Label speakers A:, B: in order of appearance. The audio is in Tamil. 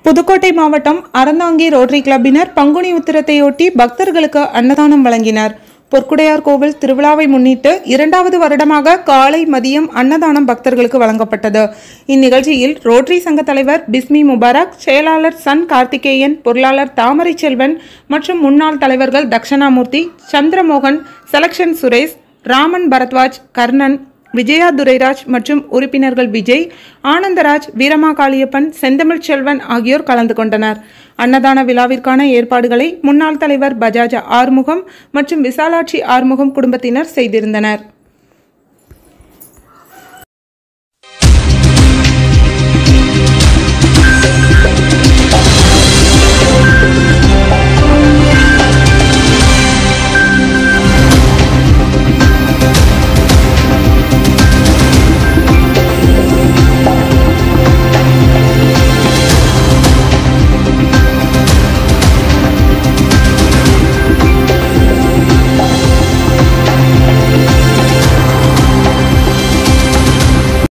A: புதுக்கோட்டை மாவட்டம் அறந்தாங்கி ரோட்டரி கிளப்பினர் பங்குனி உத்திரத்தையொட்டி பக்தர்களுக்கு அன்னதானம் வழங்கினர் பொற்குடையார் கோவில் திருவிழாவை முன்னிட்டு இரண்டாவது வருடமாக காலை மதியம் அன்னதானம் பக்தர்களுக்கு வழங்கப்பட்டது இந்நிகழ்ச்சியில் ரோட்டரி சங்க தலைவர் பிஸ்மி முபாரக் செயலாளர் சன் கார்த்திகேயன் பொருளாளர் தாமரை செல்வன் மற்றும் முன்னாள் தலைவர்கள் தக்ஷணாமூர்த்தி சந்திரமோகன் செலக்ஷன் சுரேஷ் ராமன் பரத்வாஜ் கர்ணன் விஜயா துரைராஜ் மற்றும் உறுப்பினர்கள் விஜய் ஆனந்தராஜ் வீரமா காளியப்பன் செந்தமிழ் செல்வன் ஆகியோர் கலந்து கொண்டனர் அன்னதான விழாவிற்கான ஏற்பாடுகளை முன்னாள் தலைவர் பஜாஜ் ஆறுமுகம் மற்றும் விசாலாட்சி ஆறுமுகம் குடும்பத்தினர் செய்திருந்தனர்